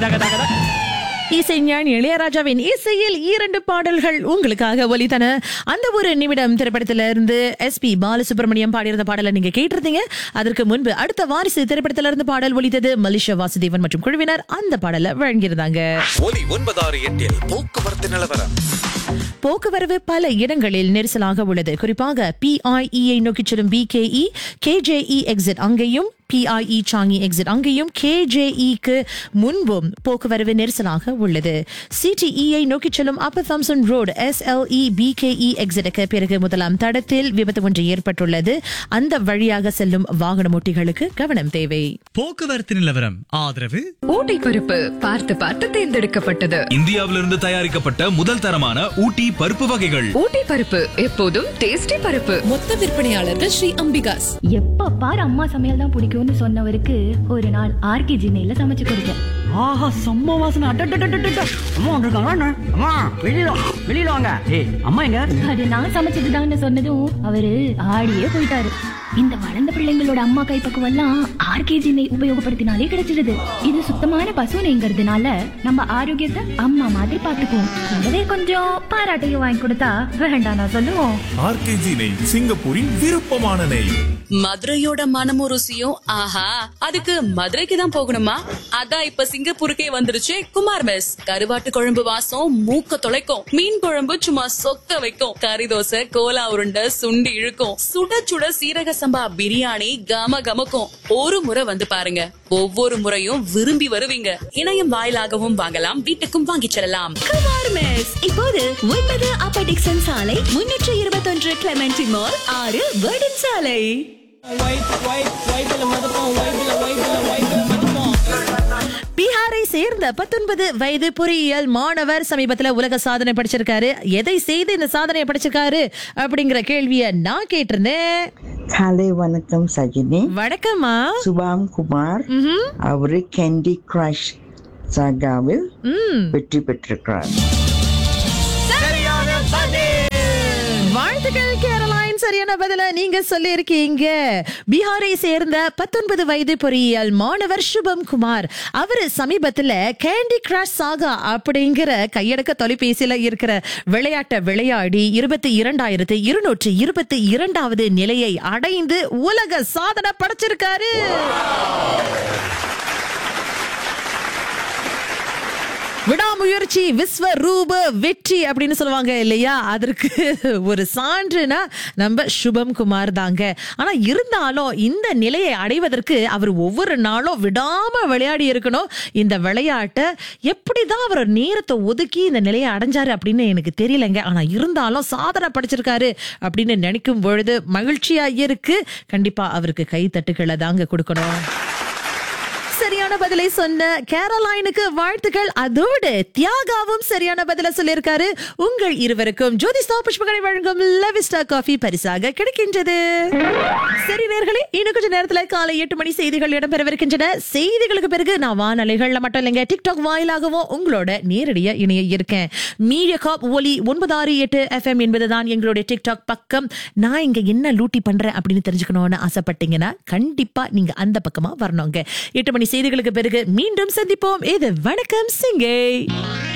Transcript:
தக தக தக. இசைஞானி இளையராஜாவின் இசையில் இரண்டு பாடல்கள் உங்களுக்காக ஒலித்தன அந்த ஒரு நிமிடம் திரைப்படத்தில இருந்து எஸ் பி பாலசுப்ரமணியம் பாடியிருந்த பாடலை நீங்க கேட்டிருந்தீங்க அதற்கு முன்பு அடுத்த வாரிசு திரைப்படத்தில இருந்து பாடல் ஒலித்தது மலிஷா வாசுதேவன் மற்றும் குழுவினர் அந்த பாடலை வழங்கியிருந்தாங்க ஒலி ஒன்பதாறு எட்டில் போக்குவரத்து நிலவரம் போக்குவரவு பல இடங்களில் நெரிசலாக உள்ளது குறிப்பாக பிஐஇயை நோக்கி செல்லும் பிகேஇ கேஜேஇ எக்ஸிட் அங்கேயும் பிஐஇ சாங்கி எக்ஸிட் அங்கேயும் கேஜேஇக்கு முன்பும் போக்குவரவு நெரிசலாக உள்ளது சிடிஇயை நோக்கி செல்லும் upper Thomson road SLE PKE எக்ஸிட்டுக்கு பிறகு முதலாம் தடத்தில் விபத்து ஒன்று ஏற்பட்டுள்ளது அந்த வழியாக செல்லும் வாகன ஓட்டிகளுக்கு கவனம் தேவை போக்குவரத்து நிலவரம் ஆதரவு ஊட்டி பருப்பு பார்த்து பார்த்து தேர்ந்தெடுக்கப்பட்டது இந்தியாவிலிருந்து தயாரிக்கப்பட்ட முதல் தரமான ஊட்டி பருப்பு வகைகள் ஊட்டி பருப்பு எப்போதும் டேஸ்டி பருப்பு மொத்த விற்பனையாளர்கள் ஸ்ரீ அம்பிகாஸ் எப்ப பாரு அம்மா சமையல் தான் பிடிக்கும்னு சொன்னவருக்கு ஒரு நாள் ஆர்கேஜி நெய்ல சமைச்சு கொடுத்தேன் ஆஹா செம்ம வாசனை அட்டட்டட்டட்டட்ட அம்மா வந்திருக்காங்க அம்மா வெளியில வா, வெளியில வாங்க ஏய் அம்மா எங்க அது நான் சமைச்சதுதான்னு சொன்னதும் அவரு ஆடியே போயிட்டாரு இந்த வளர்ந்த பிள்ளைங்களோட அம்மா கைப்பக்குவம் எல்லாம் ஆர்கேஜி நெய் உபயோகப்படுத்தினாலே கிடைச்சிடுது இது சுத்தமான பசு நெய்ங்கிறதுனால நம்ம ஆரோக்கியத்தை அம்மா மாதிரி பாத்துக்குவோம் கூடவே கொஞ்சம் பாராட்டையும் வாங்கி கொடுத்தா வேண்டாம் நான் சொல்லுவோம் ஆர்கேஜி நெய் சிங்கப்பூரின் விருப்பமான நெய் மதுரையோட மனமும் ருசியும் ஆஹா அதுக்கு மதுரைக்கு தான் போகணுமா அதான் இப்ப சிங்கப்பூருக்கே வந்துருச்சு குமார் மெஸ் கருவாட்டு குழம்பு வாசம் மூக்க தொலைக்கும் மீன் குழம்பு சும்மா சொக்க வைக்கும் கறி தோசை கோலா உருண்டை சுண்டி இழுக்கும் சுட சுட சீரக சம்பா பிரியாணி கம கமக்கும் ஒரு முறை வந்து பாருங்க ஒவ்வொரு முறையும் விரும்பி வருவீங்க இணையம் வாயிலாகவும் வாங்கலாம் வீட்டுக்கும் வாங்கிச் செல்லலாம் குமார் மெஸ் இப்போது ஒன்பது அப்பர் டிக்சன் சாலை முன்னூற்று இருபத்தொன்று கிளமெண்டி மால் ஆறு வேர்டன் சாலை பீகாரை சேர்ந்த பத்தொன்பது வயது பொறியியல் மாணவர் சமீபத்துல உலக சாதனை படிச்சிருக்காரு எதை செய்து இந்த சாதனையை படிச்சிருக்காரு அப்படிங்கிற கேள்விய நான் கேட்டிருந்தேன் காலை வணக்கம் சஜினி வணக்கம்மா சுபாம் குமார் அவரு கேண்டி கிரஷ் சாகாவில் ம் வெற்றி பெற்றிருக்கிறார் வாழ்த்துக்கள் கேரளாயின் சரியான பதில நீங்க சொல்லியிருக்கீங்க பீகாரை சேர்ந்த பத்தொன்பது வயது பொறியியல் மாணவர் சுபம் குமார் அவரு சமீபத்துல கேண்டி கிராஷ் சாகா அப்படிங்கிற கையடக்க தொலைபேசியில இருக்கிற விளையாட்டை விளையாடி இருபத்தி இரண்டாயிரத்து இருநூற்று இருபத்தி இரண்டாவது நிலையை அடைந்து உலக சாதனை படைச்சிருக்காரு விடாமுயற்சி விஸ்வரூப வெற்றி அப்படின்னு சொல்லுவாங்க இல்லையா அதற்கு ஒரு சான்றுனா நம்ம சுபம் குமார் தாங்க ஆனா இருந்தாலும் இந்த நிலையை அடைவதற்கு அவர் ஒவ்வொரு நாளும் விடாம விளையாடி இருக்கணும் இந்த விளையாட்டை எப்படிதான் அவர் நேரத்தை ஒதுக்கி இந்த நிலையை அடைஞ்சாரு அப்படின்னு எனக்கு தெரியலங்க ஆனா இருந்தாலும் சாதனை படிச்சிருக்காரு அப்படின்னு நினைக்கும் பொழுது மகிழ்ச்சியா இருக்கு கண்டிப்பா அவருக்கு கை தட்டுக்களை தாங்க கொடுக்கணும் சரியான பதிலை சொன்ன கேரளைனுக்கு வாழ்த்துக்கள் அதோடு தியாகாவும் சரியான பதில சொல்லியிருக்காரு உங்கள் இருவருக்கும் ஜோதிஸ்தா புஷ்பகனை வழங்கும் லெவிஸ்டா காஃபி பரிசாக கிடைக்கின்றது சரி நேர்களே இன்னும் கொஞ்ச நேரத்துல காலை எட்டு மணி செய்திகள் இடம்பெறவிருக்கின்றன செய்திகளுக்கு பிறகு நான் வானொலிகள்ல மட்டும் இல்லைங்க டிக்டாக் வாயிலாகவும் உங்களோட நேரடியா இணைய இருக்கேன் மீடியா காப் ஒலி ஒன்பது ஆறு எட்டு எஃப்எம் என்பதுதான் எங்களுடைய டிக்டாக் பக்கம் நான் இங்க என்ன லூட்டி பண்றேன் அப்படின்னு தெரிஞ்சுக்கணும்னு ஆசைப்பட்டீங்கன்னா கண்டிப்பா நீங்க அந்த பக்கமா வரணுங்க எட்டு மணி செய்திகளுக்கு பிறகு மீண்டும் சந்திப்போம் இது வணக்கம் சிங்கை